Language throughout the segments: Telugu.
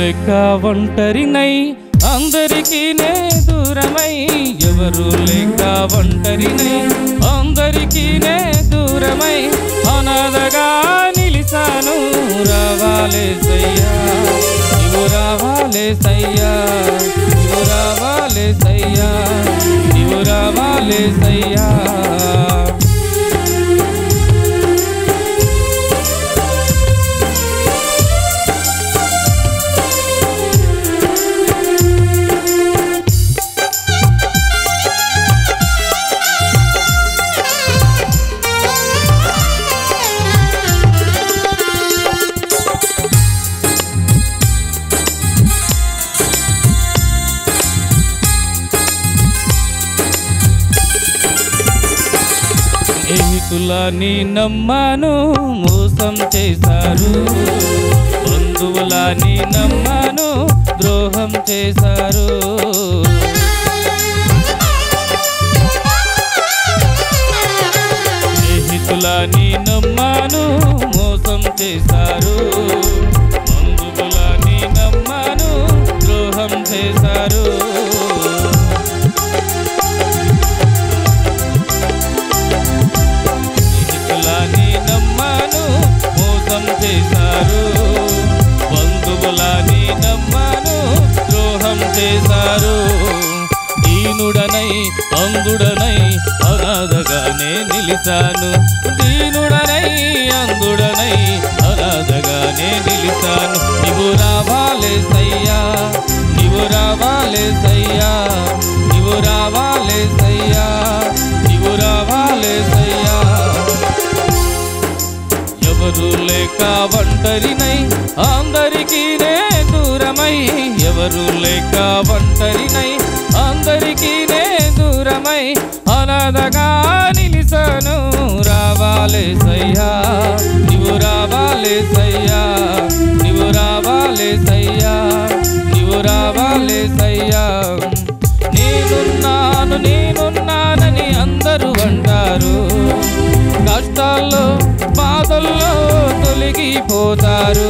లేక ఒంటరినై అందరికీ నే దూరమై ఎవరు లేక ఒంటరినై అందరికీ నే దూరమై అనాథగా నిలిసాను రావాలే సయ్యా నీవు రావాలే సయ్యా నీవు రావాలే సయ్యా నీవు రావాలే సయ్యా స్నేహితులని నమ్మాను మోసం చేశారు బంధువులని నమ్మాను ద్రోహం చేశారు స్నేహితులని నమ్మాను మోసం చేశారు బంధువులని నమ్మాను ద్రోహం చేశారు స్నేహితులని నమ్మాను మోసం చేశారు బంధువులని నమ్మాను ద్రోహం చేశారు దీనుడనై అందుడనై అనాథగానే నిలిచాను దీనుడనై అందుడనై అనాథగానే నిలిచాను నీవు రావాలే సయ్యా నీవు రావాలే సయ్యా నీవు రావాలే సయ్యా నీవు రావాలే సయ్యా ఎవరు లేక ఒంటరినై అందరికీ నే దూరమై ఎవరు లేక ఒంటరినై అందరికీ నే దూరమై అనాథగా నిలిసాను రావాలే సయ్యా నీవు రావాలే సయ్యా నీవు రావాలే సయ్యా నీవు రావాలే సయ్యా నేనున్నాను నేనున్నానని అందరూ అంటారు కష్టాల్లో బాధల్లో తొలగిపోతారు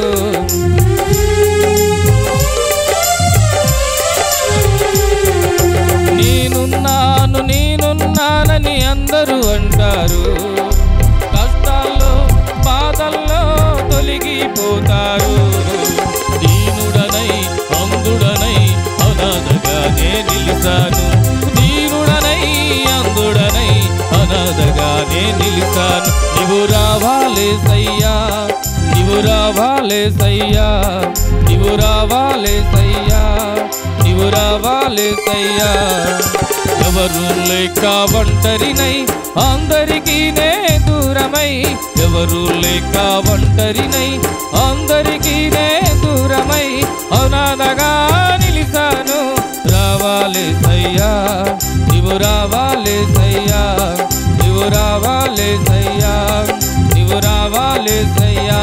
నేనున్నాను నేనున్నానని అందరూ అంటారు కష్టాల్లో బాధల్లో తొలగిపోతారు దీనుడనై అందుడనై అనాథగానే నిలిచాను దీనుడనై అందుడనై అనాథగానే నిలిచాను నీవు రావాలే సయ్యా నీవు రావాలే సయ్యా నీవు రావాలే సయ్యా నీవు రావాలే సయ్యా ఎవరు లేక ఒంటరినై అందరికీ నే దూరమై ఎవరు లేక ఒంటరినై అందరికీ నే దూరమై అనాథగా నిలిసాను రావాలే సయ్యా నీవు రావాలే సయ్యా నీవు రావాలే సయ్యా నీవు రావాలే సయ్యా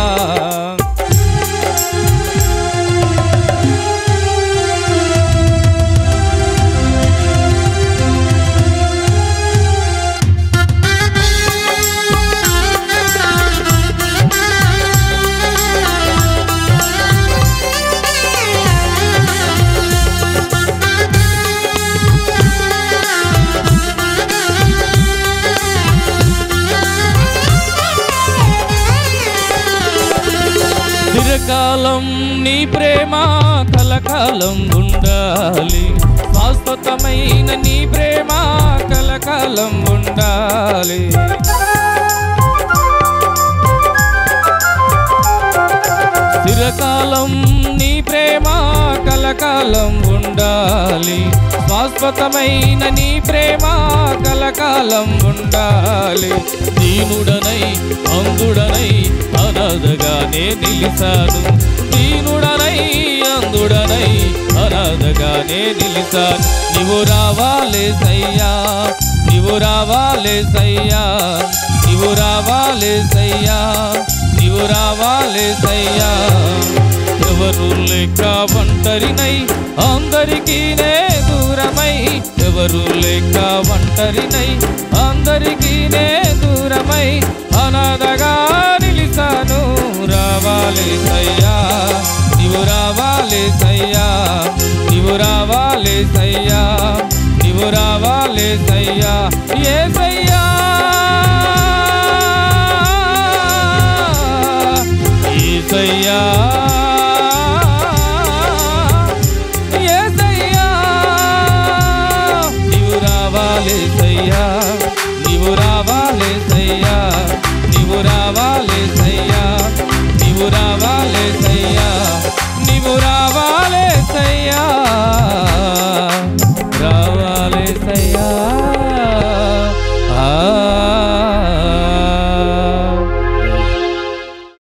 చిరకాలం నీ ప్రేమ కలకాలం ఉండాలి శాశ్వతమైన నీ ప్రేమ కలకాలం ఉండాలి చిరకాలం నీ ప్రేమ కలకాలం ఉండాలి శాశ్వతమైన నీ ప్రేమ కలకాలం ఉండాలి దీనుడనై అందుడనై అనాథగానే నిలిచాను దీనుడనై అందుడనై అనాథగానే నిలిచాను నీవు రావాలే సయ్యా నీవు రావాలే సయ్యా నీవు రావాలే సయ్యా నీవు రావాలే సయ్యా ఎవరు లేక ఒంటరినై అందరికీ నే దూరమై ఎవరు లేక ఒంటరినై అందరికీ నే దూరమై అనాథగా నిలిసాను రావాలి సయ్యా నీవు నీవు రావాలి సయ్యా నీవు రావాలి సయ్యా నీవు రావాలి సయ్యా ఏ సయ్యా